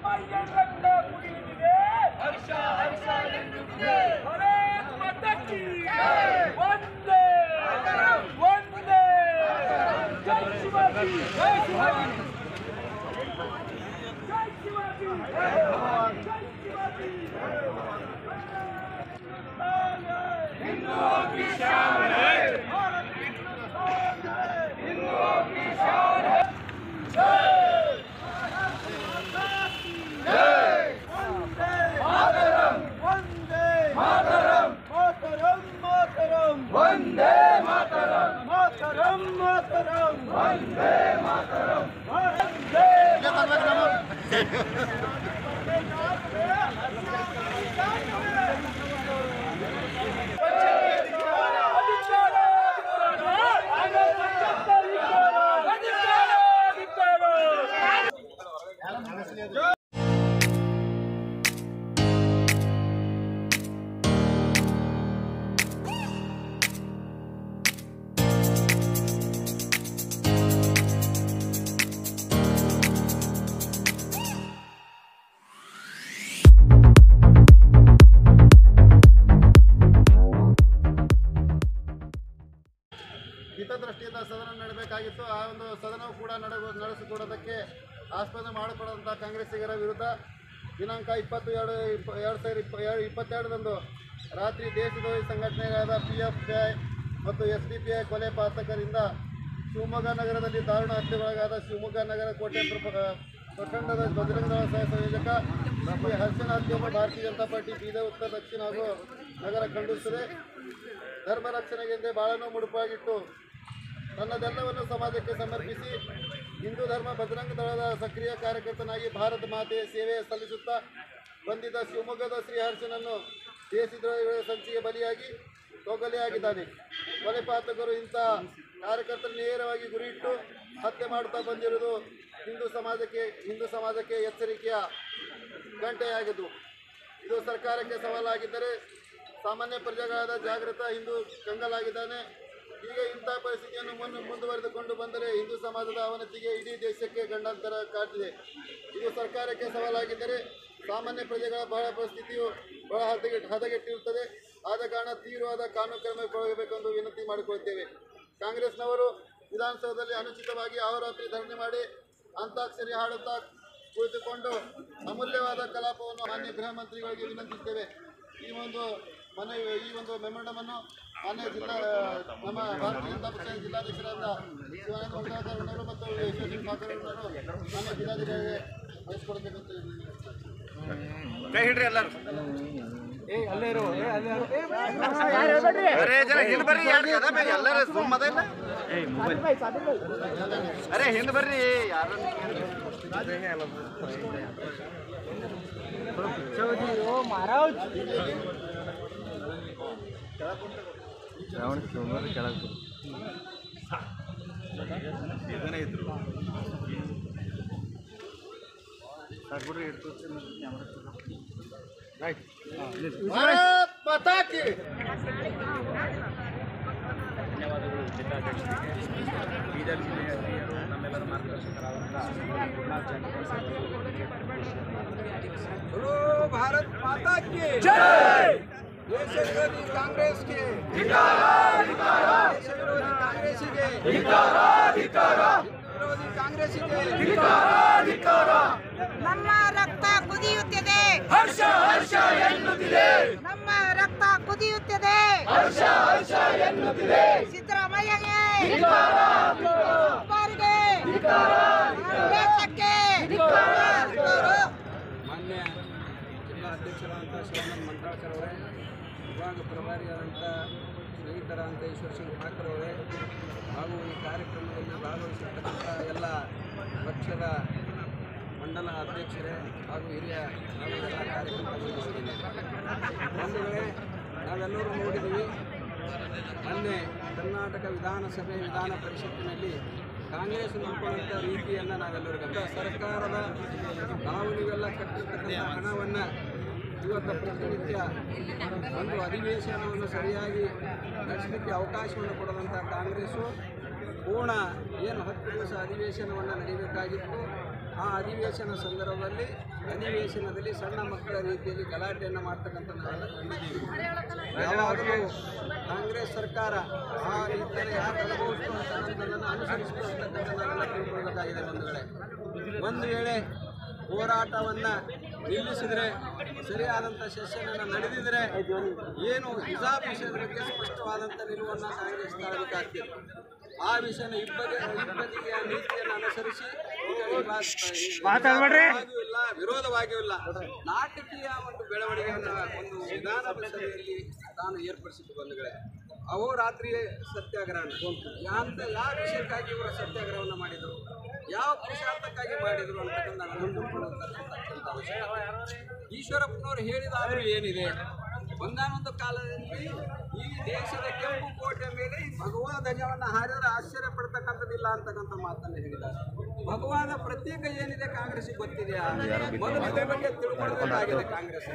ಸಿದ್ದರಾಮಯ್ಯ ರಕ್ತ ಕುಡಿಯುತ್ತಿದೆ ಹರ್ಷ ಹರ್ಷ ಎನ್ನುತ್ತಿದೆ ಭಾರತ್ ಮಾತಾ ಕಿ ವಂದೇ ವಂದೇ ಜೈ ಶಿವಾಜಿ ಜೈ ಶಿವಾಜಿ ಜೈ ಶಿವಾಜಿ ಜೈ ಶಿವಾಜಿ ಹಿಂದೂ की शान है भारत हिंदुस्तान है हिंदुओं की शान है ವಂದೇ ಮಾತರಂ ಮಾತರಂ ಮಾತರಂ ವಂದೇ ಮಾತರಂ ವಂದೇ ಹಿತದೃಷ್ಟಿಯಿಂದ ಸದನ ನಡೆಯಬೇಕಾಗಿತ್ತು ಆ ಒಂದು ಸದನವು ಕೂಡ ನಡೆ ನಡೆಸಿಕೊಡೋದಕ್ಕೆ ಆಸ್ಪದ ಮಾಡಿಕೊಡೋಂಥ ಕಾಂಗ್ರೆಸ್ಸಿಗರ ವಿರುದ್ಧ ದಿನಾಂಕ ಇಪ್ಪತ್ತು ಎರಡು ಇಪ್ಪ ಎರಡು ಸಾವಿರ ಇಪ್ಪ ಎರಡು ಇಪ್ಪತ್ತೆರಡರಂದು ರಾತ್ರಿ ದೇಶದ್ರೋಹಿ ಸಂಘಟನೆಗಳಾದ ಪಿ ಎಫ್ ಪಿ ಐ ಮತ್ತು ಎಸ್ ಡಿ ಪಿ ಐ ಕೊಲೆ ಪಾತಕರಿಂದ ಶಿವಮೊಗ್ಗ ನಗರದಲ್ಲಿ ದಾರುಣ ಹತ್ಯೆಗೊಳಗಾದ ಶಿವಮೊಗ್ಗ ನಗರ ಕೋಟೆ ಪ್ರಪ- ಪ್ರಖಂಡದ ಬಜರಂಗ ದಳ ಸಹ ಸಂಯೋಜಕ ಶ್ರೀ ಹರ್ಷನ ಹತ್ಯೆಯನ್ನು ಭಾರತೀಯ ಜನತಾ ಪಾರ್ಟಿ ಬೀದರ್ ಉತ್ತರ ದಕ್ಷಿಣ ಹಾಗೂ ನಗರ ಖಂಡಿಸುತ್ತದೆ ಧರ್ಮ ರಕ್ಷಣೆಗೆಂದೇ ಬಾಳನ್ನು ಮುಡುಪಾಗಿಟ್ಟು ತನ್ನದೆಲ್ಲವನ್ನು ಸಮಾಜಕ್ಕೆ ಸಮರ್ಪಿಸಿ ಹಿಂದೂ ಧರ್ಮ ಬಜರಂಗ ದಳದ ಸಕ್ರಿಯ ಕಾರ್ಯಕರ್ತನಾಗಿ ಭಾರತ ಮಾತೆಯ ಸೇವೆ ಸಲ್ಲಿಸುತ್ತಾ ಬಂದಿದ್ದ ಶಿವಮೊಗ್ಗದ ಶ್ರೀಹರ್ಷನನ್ನು ದೇಶದ್ರೋಹಿಗಳ ಸಂಚಿಗೆ ಬಲಿಯಾಗಿ ತೊಗಲಿಯಾಗಿದ್ದಾನೆ ಕೊಲೆ ಪಾತಕರು ಇಂಥ ಕಾರ್ಯಕರ್ತರು ನೇರವಾಗಿ ಗುರಿಯಿಟ್ಟು ಹತ್ಯೆ ಮಾಡುತ್ತಾ ಬಂದಿರುವುದು ಹಿಂದೂ ಸಮಾಜಕ್ಕೆ ಹಿಂದೂ ಸಮಾಜಕ್ಕೆ ಎಚ್ಚರಿಕೆಯ ಗಂಟೆಯಾಗಿದ್ದು ಇದು ಸರ್ಕಾರಕ್ಕೆ ಸವಾಲಾಗಿದ್ದರೆ ಸಾಮಾನ್ಯ ಪ್ರಜೆಗಳಾದ ಜಾಗೃತ ಹಿಂದೂ ಕಂಗಲಾಗಿದ್ದಾನೆ ಈಗ ಇಂಥ ಪರಿಸ್ಥಿತಿಯನ್ನು ಮುನ್ ಮುಂದುವರೆದುಕೊಂಡು ಬಂದರೆ ಹಿಂದೂ ಸಮಾಜದ ಅವನತಿಗೆ ಇಡೀ ದೇಶಕ್ಕೆ ಗಂಡಾಂತರ ಕಾಡ್ತಿದೆ ಇದು ಸರ್ಕಾರಕ್ಕೆ ಸವಾಲಾಗಿದ್ದರೆ ಸಾಮಾನ್ಯ ಪ್ರಜೆಗಳ ಬಹಳ ಪರಿಸ್ಥಿತಿಯು ಬಹಳ ಹದಗೆಟ್ ಹದಗೆಟ್ಟಿರುತ್ತದೆ ಆದ ಕಾರಣ ತೀವ್ರವಾದ ಕಾನೂನು ಕ್ರಮ ಕೈಗೊಳ್ಳಬೇಕೆಂದು ವಿನಂತಿ ಮಾಡಿಕೊಳ್ಳುತ್ತೇವೆ ಕಾಂಗ್ರೆಸ್ನವರು ವಿಧಾನಸೌಧದಲ್ಲಿ ಅನುಚಿತವಾಗಿ ಅಹೋರಾತ್ರಿ ಧರಣಿ ಮಾಡಿ ಅಂತಾಕ್ಷರಿ ಹಾಡುತ್ತಾ ಕುಳಿತುಕೊಂಡು ಅಮೂಲ್ಯವಾದ ಕಲಾಪವನ್ನು ಮಾನ್ಯ ಗೃಹ ಮಂತ್ರಿಗಳಿಗೆ ವಿನಂತಿಸುತ್ತೇವೆ ಈ ಒಂದು ಮನವಿ ಈ ಒಂದು ಮೆಮೊರಂಡಮ್ ಅನ್ನು ಮಾನ್ಯ ಜಿಲ್ಲಾ ನಮ್ಮ ಭಾರತೀಯ ಜನತಾ ಪಕ್ಷದ ಜಿಲ್ಲಾಧ್ಯಕ್ಷರಾದ ಶಿವಾನಂದ ಬಂಗಾರವರು ಮತ್ತು ಯಶಸ್ವಿ ಮಾತಾಡೋರು ಮಾನ್ಯ ಜಿಲ್ಲಾಧಿಕಾರಿಗೆ ವಹಿಸ್ಕೊಡ್ಬೇಕಂತ ಕೈ ಹಿಡ್ರಿ ಎಲ್ಲರೂ ಅರೇ ಜರ ಹಿಂದ್ ಬರ್ರಿ ಯಾರ್ ಕದ ಬೇ ಎಲ್ಲರೂ ಸುಮ್ಮ ಅದ ಇಲ್ಲ ಅರೇ ಹಿಂದ್ ಬರ್ರಿ ಯಾರು ಭಾರತ್ ಮಾತಾ ಕಿ भारत माता की जय देश विरोधी कांग्रेस के देश विरोधी कांग्रेसिಗೆ ವಿರೋಧಿ ಕಾಂಗ್ರೆಸ್ಸಿಗೆ ನಮ್ಮ ರಕ್ತ ಕುದಿಯುತ್ತಿದೆ ಹರ್ಷ ಹರ್ಷ ಎನ್ನುತ್ತಿದೆ ನಮ್ಮ ರಕ್ತ ಕುದಿಯುತ್ತಿದೆ ಹರ್ಷ ಹರ್ಷ ಎನ್ನುತ್ತಿದೆ ಸಿದ್ದರಾಮಯ್ಯಗೆ ಬಾರಿಗೆ ದೇಶಕ್ಕೆ ಮಾನ್ಯ ಜಿಲ್ಲಾ ಅಧ್ಯಕ್ಷರಾದಂಥ ಶಿವಾನಂದ ಮಂತ್ರಾಳ್ಕರ್ ಅವರೇ ವಿಭಾಗ ಪ್ರಭಾರಿಯಾದಂಥ ಸ್ನೇಹಿತರಾದಂಥ ಈಶ್ವರ ಸಿಂಗ್ ಠಾಕರ್ ಅವರೇ ಹಾಗೂ ಈ ಕಾರ್ಯಕ್ರಮದಲ್ಲಿ ಭಾಗವಹಿಸಿರ್ತಕ್ಕಂಥ ಎಲ್ಲ ಪಕ್ಷದ ಮಂಡಲ ಅಧ್ಯಕ್ಷರೇ ಹಾಗೂ ಹಿರಿಯ ನಾವೆಲ್ಲ ಕಾರ್ಯಕರ್ತರು ಬಂಧುಗಳೇ ನಾವೆಲ್ಲರೂ ನೋಡಿದ್ದೀವಿ ಮೊನ್ನೆ ಕರ್ನಾಟಕ ವಿಧಾನಸಭೆ ವಿಧಾನ ಪರಿಷತ್ತಿನಲ್ಲಿ ಕಾಂಗ್ರೆಸ್ ನೋಡ್ಕೊಳ್ಳುವಂಥ ರೀತಿಯನ್ನು ನಾವೆಲ್ಲರೂ ಗಮನ ಸರ್ಕಾರದ ನಾವು ನೀವೆಲ್ಲ ಕಟ್ಟಿರ್ತಕ್ಕಂಥ ಹಣವನ್ನು ಇವತ್ತು ಪ್ರತಿನಿತ್ಯ ಒಂದು ಅಧಿವೇಶನವನ್ನು ಸರಿಯಾಗಿ ನಡೆಸಲಿಕ್ಕೆ ಅವಕಾಶವನ್ನು ಕೊಡದಂಥ ಕಾಂಗ್ರೆಸ್ಸು ಪೂರ್ಣ ಏನು ಹತ್ತು ದಿವಸ ಅಧಿವೇಶನವನ್ನು ನಡೀಬೇಕಾಗಿತ್ತು ಆ ಅಧಿವೇಶನ ಸಂದರ್ಭದಲ್ಲಿ ಅಧಿವೇಶನದಲ್ಲಿ ಸಣ್ಣ ಮಕ್ಕಳ ರೀತಿಯಲ್ಲಿ ಗಲಾಟೆಯನ್ನು ಮಾಡ್ತಕ್ಕಂಥ ನಾವೆಲ್ಲ ಕಂಡಿದ್ದೀವಿ ಯಾವಾಗಲೂ ಕಾಂಗ್ರೆಸ್ ಸರ್ಕಾರ ಆ ರೀತಿಯಲ್ಲಿ ಯಾಕೆ ಅನುಭವಿಸ್ತು ಅಂತ ಅನ್ನೋದನ್ನು ಅನುಸರಿಸ್ತು ಅಂತಕ್ಕಂಥ ನಾವೆಲ್ಲ ತಿಳ್ಕೊಳ್ಬೇಕಾಗಿದೆ ಬಂಧುಗಳೇ ಒಂದು ವೇಳೆ ಹೋರಾಟವನ್ನು ನಿಲ್ಲಿಸಿದರೆ ಸರಿಯಾದಂಥ ಸೆಷನ್ ನಡೆದಿದ್ರೆ ಏನು ಹಿಜಾಬ್ ವಿಷಯದ ಬಗ್ಗೆ ಸ್ಪಷ್ಟವಾದಂಥ ನಿಲುವನ್ನು ಕಾಂಗ್ರೆಸ್ ತಾಳಬೇಕಾಗ್ತಿದೆ ಆ ವಿಷಯನ ಇಬ್ಬಗೆ ಇಬ್ಬದಿಗೆಯ ನೀತಿಯನ್ನು ಅನುಸರಿಸಿ ವಿರೋಧವಾಗಿಯೂ ಇಲ್ಲ ವಿರೋಧವಾಗಿಯೂ ಇಲ್ಲ ನಾಟಕೀಯ ಒಂದು ಬೆಳವಣಿಗೆಯನ್ನು ಒಂದು ವಿಧಾನಸಭೆಯಲ್ಲಿ ತಾನು ಏರ್ಪಡಿಸಿದ್ದು ಬಂಧುಗಳೇ ಅಹೋರಾತ್ರಿ ಸತ್ಯಾಗ್ರಹನ ಅಂತ ಯಾವ ವಿಷಯಕ್ಕಾಗಿ ಇವರು ಸತ್ಯಾಗ್ರಹವನ್ನು ಮಾಡಿದರು ಯಾವ ಪುರುಷಾರ್ಥಕ್ಕಾಗಿ ಮಾಡಿದರು ಅಂತಕ್ಕಂಥ ನಾನು ತಿಳ್ಕೊಳ್ಳುವಂಥದ್ದು ವಿಷಯ ಈಶ್ವರಪ್ಪನವರು ಹೇಳಿದಾದರೂ ಏನಿದೆ ಒಂದಾನೊಂದು ಕಾಲದಲ್ಲಿ ಈ ದೇಶದ ಕೆಂಪು ಕೋಟೆ ಮೇಲೆ ಈ ಭಗವಾ ಧ್ವಜವನ್ನು ಹಾರಿದರೆ ಆಶ್ಚರ್ಯ ಪಡ್ತಕ್ಕಂಥದ್ದಿಲ್ಲ ಅಂತಕ್ಕಂಥ ಮಾತನ್ನು ಹೇಳಿದ್ದಾರೆ ಭಗವಾದ ಪ್ರತ್ಯೇಕ ಏನಿದೆ ಕಾಂಗ್ರೆಸ್ಗೆ ಗೊತ್ತಿದೆಯಾ ಮೊದಲು ಇದ್ರ ಬಗ್ಗೆ ತಿಳ್ಕೊಳ್ಬೇಕಾಗಿದೆ ಕಾಂಗ್ರೆಸ್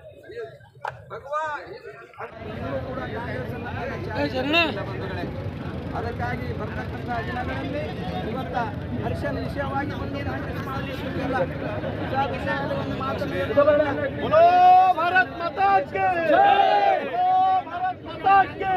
ಭಗವಾ ಇನ್ನೂ ಕೂಡ ಕಾಂಗ್ರೆಸ್ಸನ್ನು ಬಂಧುಗಳೇ ಅದಕ್ಕಾಗಿ ಬರ್ತಕ್ಕಂಥ ದಿನಗಳಲ್ಲಿ ಇವತ್ತ ಹರ್ಷನ ವಿಷಯವಾಗಿ ಒಂದು ಕಾಂಗ್ರೆಸ್ ಮಾಡಲಿಕ್ಕಿಲ್ಲ ಹಿಜಾಬ್ ವಿಷಯದಲ್ಲಿ ಒಂದು ಮಾತನ್ನು ಹೇಳಿದ್ದಾರೆ. ಭಾರತ್ ಮಾತಾ ಕಿ ಭಾರತ್ ಮಾತಾ ಕಿ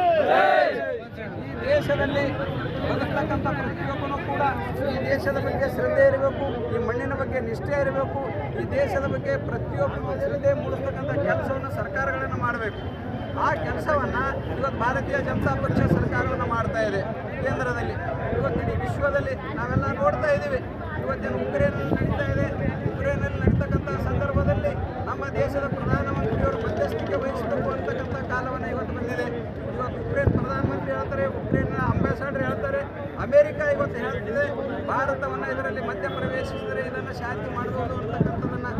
ಈ ದೇಶದಲ್ಲಿ ಬದುಕ್ತಕ್ಕಂಥ ಪ್ರತಿಯೊಬ್ಬನೂ ಕೂಡ ಈ ದೇಶದ ಬಗ್ಗೆ ಶ್ರದ್ಧೆ ಇರಬೇಕು ಈ ಮಣ್ಣಿನ ಬಗ್ಗೆ ನಿಷ್ಠೆ ಇರಬೇಕು ಈ ದೇಶದ ಬಗ್ಗೆ ಪ್ರತಿಯೊಬ್ಬರು ಶ್ರದ್ಧೆ ಮೂಡಿಸ್ತಕ್ಕಂಥ ಕೆಲಸವನ್ನು ಸರ್ಕಾರಗಳನ್ನು ಮಾಡಬೇಕು ಆ ಕೆಲಸವನ್ನು ಇವತ್ತು ಭಾರತೀಯ ಜನತಾ ಪಕ್ಷ ಸರ್ಕಾರವನ್ನು ಮಾಡ್ತಾ ಇದೆ ಕೇಂದ್ರದಲ್ಲಿ ಇವತ್ತು ಇಡೀ ವಿಶ್ವದಲ್ಲಿ ನಾವೆಲ್ಲ ನೋಡ್ತಾ ಇದ್ದೀವಿ ಇವತ್ತೇನು ಉಕ್ರೇನಲ್ಲಿ ನಡೀತಾ ಇದೆ ಉಕ್ರೇನಲ್ಲಿ ನಡೀತಕ್ಕಂಥ ಸಂದರ್ಭದಲ್ಲಿ ನಮ್ಮ ದೇಶದ ಪ್ರಧಾನಮಂತ್ರಿಯವರು ಮಧ್ಯಸ್ಥಿಕೆ ವಹಿಸಬೇಕು ಅಂತಕ್ಕಂಥ ಕಾಲವನ್ನು ಇವತ್ತು ಬಂದಿದೆ ಇವತ್ತು ಉಕ್ರೇನ್ ಪ್ರಧಾನಮಂತ್ರಿ ಹೇಳ್ತಾರೆ ಉಕ್ರೇನ್ನ ಅಂಬಾಸಡರ್ ಹೇಳ್ತಾರೆ ಅಮೆರಿಕ ಇವತ್ತು ಹೇಳ್ತಿದೆ ಭಾರತವನ್ನು ಇದರಲ್ಲಿ ಮಧ್ಯಪ್ರವೇಶಿಸಿದರೆ ಇದನ್ನು ಶಾಂತಿ ಮಾಡಬಹುದು ಅಂತಕ್ಕಂಥದ್ದನ್ನು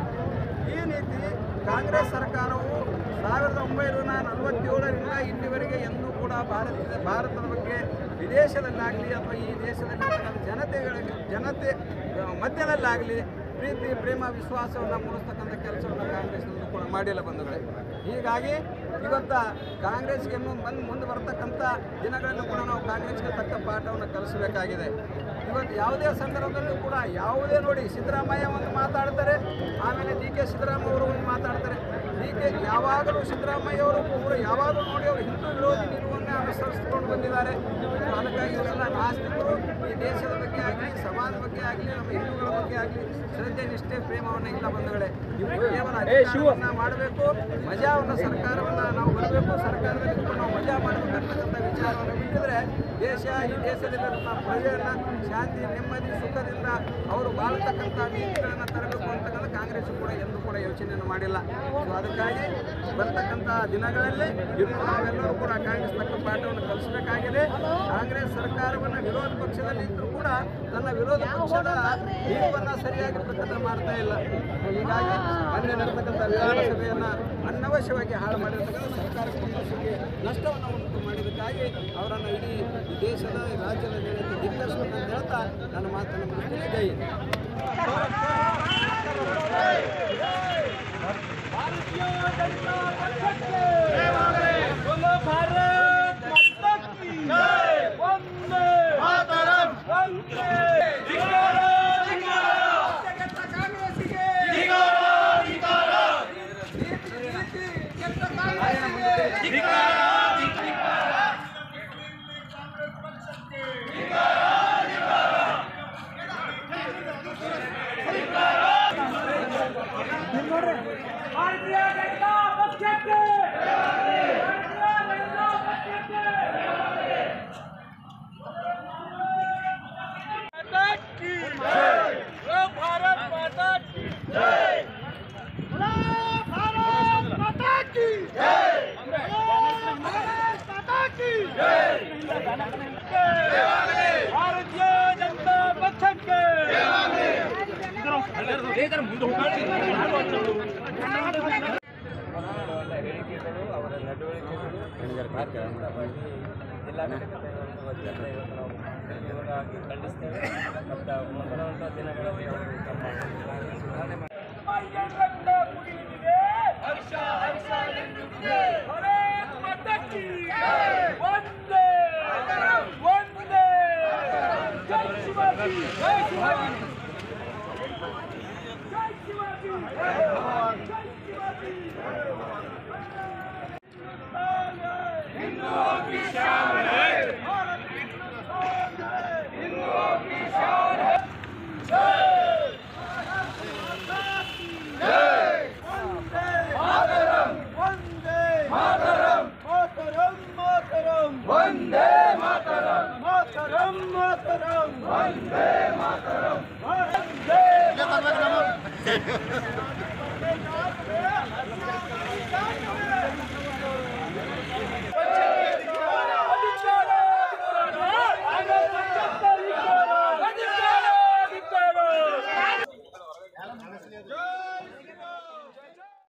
ಈ ನೀತಿ ಕಾಂಗ್ರೆಸ್ ಸರ್ಕಾರವು ಸಾವಿರದ ಒಂಬೈನೂರ ನಲವತ್ತೇಳರಿಂದ ಇಲ್ಲಿವರೆಗೆ ಎಂದೂ ಕೂಡ ಭಾರತದ ಭಾರತದ ಬಗ್ಗೆ ವಿದೇಶದಲ್ಲಾಗಲಿ ಅಥವಾ ಈ ದೇಶದಲ್ಲಿ ಜನತೆಗಳಿಗೆ ಜನತೆ ಆ, ಮಧ್ಯದಲ್ಲಾಗಲಿ ಪ್ರೀತಿ ಪ್ರೇಮ ವಿಶ್ವಾಸವನ್ನು ಮೂಡಿಸ್ತಕ್ಕಂಥ ಕೆಲಸವನ್ನು ಕಾಂಗ್ರೆಸ್ನಲ್ಲೂ ಕೂಡ ಮಾಡಿಲ್ಲ ಬಂಧುಗಳೇ ಹೀಗಾಗಿ ಇವತ್ತ ಕಾಂಗ್ರೆಸ್ಗೆ ಬಂದು ಮುಂದೆ ಬರ್ತಕ್ಕಂಥ ದಿನಗಳಲ್ಲೂ ಕೂಡ ನಾವು ಕಾಂಗ್ರೆಸ್ಗೆ ತಕ್ಕ ಪಾಠವನ್ನು ಕಲಿಸಬೇಕಾಗಿದೆ ಇವತ್ತು ಯಾವುದೇ ಸಂದರ್ಭದಲ್ಲೂ ಕೂಡ ಯಾವುದೇ ನೋಡಿ ಸಿದ್ದರಾಮಯ್ಯ ಒಂದು ಮಾತಾಡ್ತಾರೆ ಆಮೇಲೆ ಡಿ ಕೆ ಸಿದ್ದರಾಮಯ್ಯ ಅವರು ಒಂದು ಮಾತಾಡ್ತಾರೆ ಡಿ ಕೆ ಯಾವಾಗಲೂ ಸಿದ್ದರಾಮಯ್ಯ ಅವರು ಅವರು ಯಾವಾಗಲೂ ನೋಡಿ ಅವರು ಹಿಂದೂ ವಿರೋಧಿ ನಿಲುವನ್ನೇ ಅನುಸರಿಸಿಕೊಂಡು ಬಂದಿದ್ದಾರೆ ಅದಕ್ಕಾಗಿ ಇವರೆಲ್ಲ ನಾಸ್ತಿಕರು ಈ ದೇಶದ ಬಗ್ಗೆ ಆಗಲಿ ಸಮಾಜದ ಬಗ್ಗೆ ಆಗಲಿ ನಮ್ಮ ಹಿಂದೂಗಳ ಬಗ್ಗೆ ಆಗಲಿ ಶ್ರದ್ಧೆ ನಿಷ್ಠೆ ಪ್ರೇಮವನ್ನು ಇಲ್ಲ ಬಂಧುಗಳೇ ಇವರು ಕೇವಲ ಅಧಿಕಾರವನ್ನ ಮಾಡಬೇಕು ಮಜಾವನ್ನು ಸರ್ಕಾರವನ್ನು ನಾವು ಬರಬೇಕು ಸರ್ಕಾರದಲ್ಲಿ ಇದ್ಕೊಂಡು ನಾವು ಮಜಾ ಮಾಡಬೇಕು ಅಂತಕ್ಕಂಥ ವಿಚಾರವನ್ನು ಬಿಟ್ಟಿದ್ರೆ ದೇಶ ಈ ದೇಶದಲ್ಲಿರುವಂಥ ಪ್ರಜೆಯನ್ನು ಶಾಂತಿ ನೆಮ್ಮದಿ ಸುಖದಿಂದ ಅವರು ಬಾಳ್ತಕ್ಕಂಥ ನೀತಿಗಳನ್ನು ತರಬೇಕು ಅಂತಕ್ಕಂಥ ಕಾಂಗ್ರೆಸ್ ಕೂಡ ಎಂದೂ ಕೂಡ ಯೋಚನೆಯನ್ನು ಮಾಡಿಲ್ಲ ಸೊ ಅದಕ್ಕಾಗಿ ಬರ್ತಕ್ಕಂಥ ದಿನಗಳಲ್ಲಿ ಇನ್ನು ನಾವೆಲ್ಲರೂ ಕೂಡ ಕಾಂಗ್ರೆಸ್ ತಕ್ಕ ಪಾಠವನ್ನು ಕಲಿಸಬೇಕಾಗಿದೆ ಕಾಂಗ್ರೆಸ್ ಸರ್ಕಾರವನ್ನು ವಿರೋಧ ಪಕ್ಷದಲ್ಲಿ ಇದ್ದರೂ ಕೂಡ ತನ್ನ ವಿರೋಧ ಪಕ್ಷದ ನಿಲುವನ್ನು ಸರಿಯಾಗಿ ಪ್ರಕಟಣೆ ಮಾಡ್ತಾ ಇಲ್ಲ ಹೀಗಾಗಿ ಮೊನ್ನೆ ನಡೆತಕ್ಕಂಥ ವಿಧಾನಸಭೆಯನ್ನು ಅನವಶ್ಯವಾಗಿ ಹಾಳು ಮಾಡಿರ್ತಕ್ಕಂಥ ಸರ್ಕಾರಕ್ಕೆ ಒಂದಷ್ಟು ನಷ್ಟವನ್ನು ಉಂಟು ಮಾಡಿದ್ದಕ್ಕಾಗಿ ಅವರನ್ನು ಇಡೀ ಈ ದೇಶದ ಈ ರಾಜ್ಯದ ಜನತೆ ಧಿಕ್ಕರಿಸಬೇಕಂತ ಹೇಳ್ತಾ ನನ್ನ ಮಾತನ್ನು ಮುಗಿಸ್ತೀನಿ ಜೈ ಹಿಂದ್. बोलो भारत माता की जय वंदे मातरम वंदे ಧಿಕ್ಕಾರ ಧಿಕ್ಕಾರ ಭಾರತೀಯ ಜನತಾ ಪಕ್ಷಕ್ಕೆ ಭಾರತೀಯ ಜನತಾ ಪಕ್ಷಕ್ಕೆ माता की जय बोलो भारत माता की जय बोलो भारत माता की जय बोलो भारत माता की जय भारतीय जनता पक्षಕ್ಕೆ ಹೇಳಿಕೆಗಳು ಅವರ ನಡವಳಿಕೆಗಳು ಭಾರತೀಯವಾಗಿ ಜಿಲ್ಲಾ ಘಟಕದ ಒಂದು ವತಿಯಿಂದ ಇವತ್ತು ನಾವು ತೀವ್ರವಾಗಿ ಖಂಡಿಸ್ತೇವೆ ಮತ್ತು ಮುಂಬರುವಂಥ ದಿನಗಳಲ್ಲಿ ಅವರು ತಮ್ಮ ಸುಧಾರಣೆ ಮಾಡಿ ರಕ್ತ ಕುಡಿಯುತ್ತಿದೆ ಹರ್ಷ ಹರ್ಷ ಎನ್ನುತ್ತಿದೆ ಭಾರತ್ ಮಾತಾ ಕಿ ವಂದೇ ವಂದೇ ಜೈ ಶಿವಾಜಿ ಜೈ ಶಿವಾಜಿ ವಂದೇ ಮಾತರಂ ಮಾತರಂ ಮಾತರಂ ವಂದೇ ಮಾತರಂ ವಂದೇ ಇಲ್ಲೇ ತರ್ಬೇಕು ನಾವು.